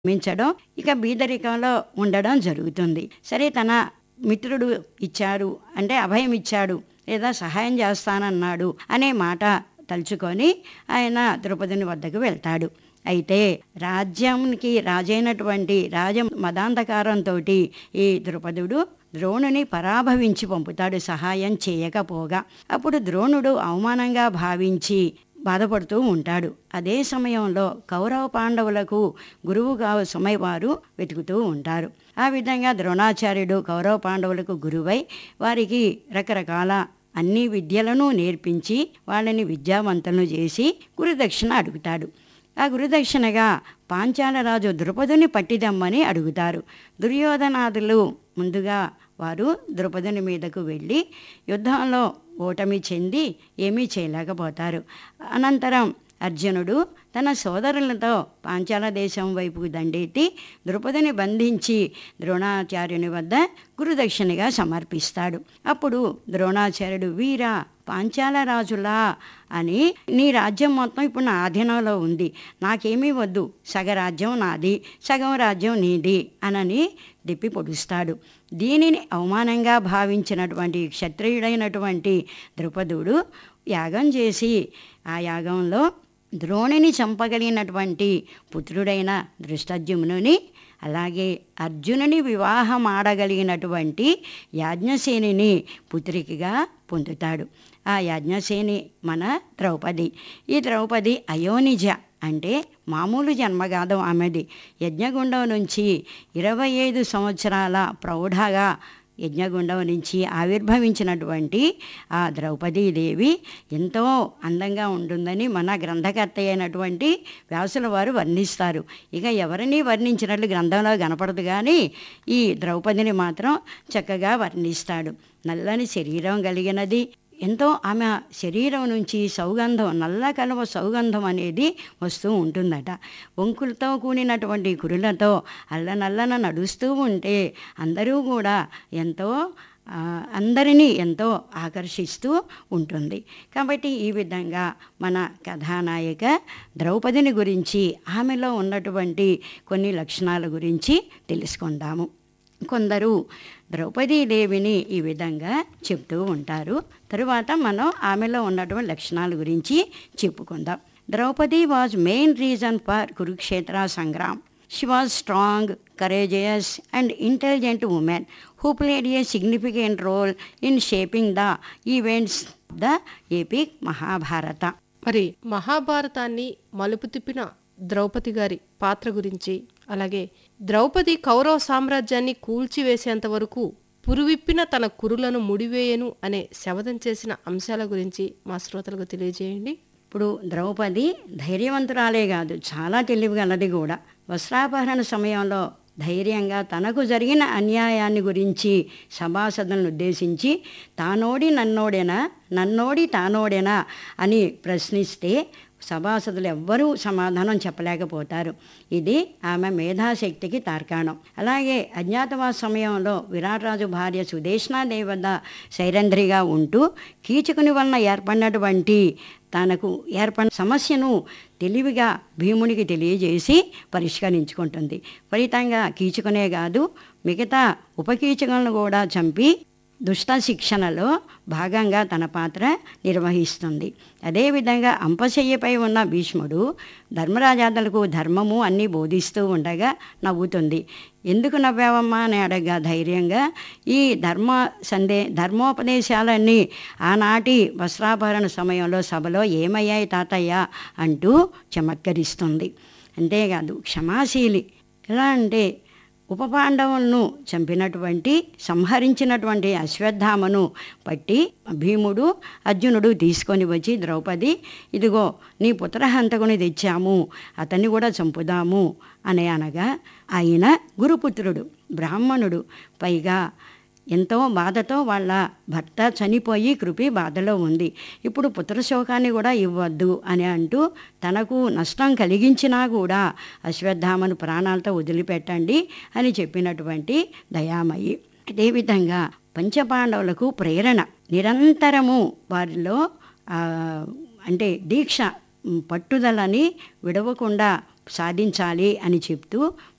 మించడం ఇక బీదరికంలో ఉండడం జరుగుతుంది సరే తన మిత్రుడు ఇచ్చాడు అంటే అభయం ఇచ్చాడు లేదా సహాయం చేస్తానన్నాడు అనే మాట తలుచుకొని ఆయన ద్రౌపదిని వద్దకు వెళ్తాడు అయితే రాజ్యానికి రాజైనటువంటి రాజ మదాంధకారంతో ఈ ద్రుపదుడు ద్రోణుని పరాభవించి పంపుతాడు సహాయం చేయకపోగా అప్పుడు ద్రోణుడు అవమానంగా భావించి బాధపడుతూ ఉంటాడు అదే సమయంలో కౌరవ పాండవులకు గురువుగా సుమైవారు వెతుకుతూ ఉంటారు ఆ విధంగా ద్రోణాచార్యుడు కౌరవ పాండవులకు గురువై వారికి రకరకాల అన్ని విద్యలను నేర్పించి వాళ్ళని విద్యావంతులను చేసి గురుదక్షిణ అడుగుతాడు ఆ గురుదక్షిణగా పాంచాలరాజు ద్రుపదుని పట్టిదమ్మని అడుగుతారు దుర్యోధనాదులు ముందుగా వారు ద్రుపదుని మీదకు వెళ్ళి యుద్ధంలో ఓటమి చెంది ఏమీ చేయలేకపోతారు అనంతరం అర్జునుడు తన సోదరులతో పాంచాల దేశం వైపుకు దండెత్తి ద్రుపదిని బంధించి ద్రోణాచార్యుని వద్ద గురుదక్షిణగా సమర్పిస్తాడు అప్పుడు ద్రోణాచార్యుడు వీరా పాంచాల రాజులా అని నీ రాజ్యం మొత్తం ఇప్పుడు నా ఆధీనంలో ఉంది నాకేమీ వద్దు సగ రాజ్యం నాది సగం రాజ్యం నీది అనని దిప్పి పొడుస్తాడు దీనిని అవమానంగా భావించినటువంటి క్షత్రియుడైనటువంటి ద్రుపదుడు యాగం చేసి ఆ యాగంలో ద్రోణిని చంపగలిగినటువంటి పుత్రుడైన దృష్టజ్యుమ్నుని అలాగే అర్జునుని వివాహం ఆడగలిగినటువంటి యాజ్ఞసేనిని పుత్రికగా పొందుతాడు ఆ యాజ్ఞసేని మన ద్రౌపది ఈ ద్రౌపది అయోనిజ అంటే మామూలు జన్మ కాదు ఆమెది యజ్ఞగుండం నుంచి ఇరవై ఐదు సంవత్సరాల ప్రౌఢగా యజ్ఞగుండం నుంచి ఆవిర్భవించినటువంటి ఆ ద్రౌపదీదేవి ఎంతో అందంగా ఉంటుందని మన గ్రంథకర్త అయినటువంటి వ్యాసుల వారు వర్ణిస్తారు ఇక ఎవరిని వర్ణించినట్లు గ్రంథంలో కనపడదు కానీ ఈ ద్రౌపదిని మాత్రం చక్కగా వర్ణిస్తాడు నల్లని శరీరం కలిగినది ఎంతో ఆమె శరీరం నుంచి సౌగంధం నల్ల కలువ సౌగంధం అనేది వస్తూ ఉంటుందట వంకులతో కూడినటువంటి కురులతో అల్లనల్లన నడుస్తూ ఉంటే అందరూ కూడా ఎంతో అందరినీ ఎంతో ఆకర్షిస్తూ ఉంటుంది కాబట్టి ఈ విధంగా మన కథానాయిక ద్రౌపదిని గురించి ఆమెలో ఉన్నటువంటి కొన్ని లక్షణాల గురించి తెలుసుకుందాము కొందరు ద్రౌపదీదేవిని ఈ విధంగా చెప్తూ ఉంటారు తరువాత మనం ఆమెలో ఉన్నటువంటి లక్షణాల గురించి చెప్పుకుందాం Draupadi was main reason for Kurukshetra Sangram she was strong courageous and intelligent women who played a significant role in shaping the events of the epic Mahabharata మరి మహాభారతాన్ని మలుపు తిప్పిన ద్రౌపది గారి పాత్ర గురించి అలాగే ద్రౌపది కౌరవ సామ్రాజ్యాన్ని కూల్చివేసేంత వరకు పురువిప్పిన తన కురులను ముడివేయను అనే శపథం చేసిన అంశాల గురించి మా శ్రోతలకు తెలియజేయండి ఇప్పుడు ద్రౌపది ధైర్యవంతురాలే కాదు చాలా తెలివిగలది కూడా వస్త్రాపహరణ సమయంలో ధైర్యంగా తనకు జరిగిన అన్యాయాన్ని గురించి సభాసదులను ఉద్దేశించి తానోడి నన్నోడేనా నన్నోడి తానోడేనా అని ప్రశ్నిస్తే సభాసదులు ఎవ్వరూ సమాధానం చెప్పలేకపోతారు ఇది ఆమె మేధాశక్తికి తార్కాణం అలాగే అజ్ఞాతవాస సమయంలో విరాటరాజు భార్య సుదేష్ణాదేవి వద్ద శైరంధ్రిగా ఉంటూ కీచకుని వలన ఏర్పడినటువంటి తనకు ఏర్పడిన సమస్యను తెలివిగా భీమునికి తెలియజేసి పరిష్కరించుకుంటుంది ఫలితంగా కీచుకునే కాదు మిగతా ఉపకీచకులను కూడా చంపి దుష్ట శిక్షణలో భాగంగా తన పాత్ర నిర్వహిస్తుంది అదేవిధంగా అంపశయ్యపై ఉన్న భీష్ముడు ధర్మరాజాదులకు ధర్మము అన్నీ బోధిస్తూ ఉండగా నవ్వుతుంది ఎందుకు నవ్వావమ్మా అని అడగా ధైర్యంగా ఈ ధర్మ సందే ధర్మోపదేశాలన్నీ ఆనాటి వస్త్రాభరణ సమయంలో సభలో ఏమయ్యాయి తాతయ్య అంటూ చమత్కరిస్తుంది అంతేకాదు క్షమాశీలి ఎలా అంటే ఉపపాండవులను చంపినటువంటి సంహరించినటువంటి అశ్వత్థామను పట్టి భీముడు అర్జునుడు తీసుకొని వచ్చి ద్రౌపది ఇదిగో నీ పుత్రహంతకుని తెచ్చాము అతన్ని కూడా చంపుదాము అని అనగా ఆయన గురుపుత్రుడు బ్రాహ్మణుడు పైగా ఎంతో బాధతో వాళ్ళ భర్త చనిపోయి కృపి బాధలో ఉంది ఇప్పుడు పుత్రశోకాన్ని కూడా ఇవ్వద్దు అని అంటూ తనకు నష్టం కలిగించినా కూడా అశ్వత్థామను ప్రాణాలతో వదిలిపెట్టండి అని చెప్పినటువంటి దయామయి అదేవిధంగా పంచపాండవులకు ప్రేరణ నిరంతరము వారిలో అంటే దీక్ష పట్టుదలని విడవకుండా సాధించాలి అని చెప్తూ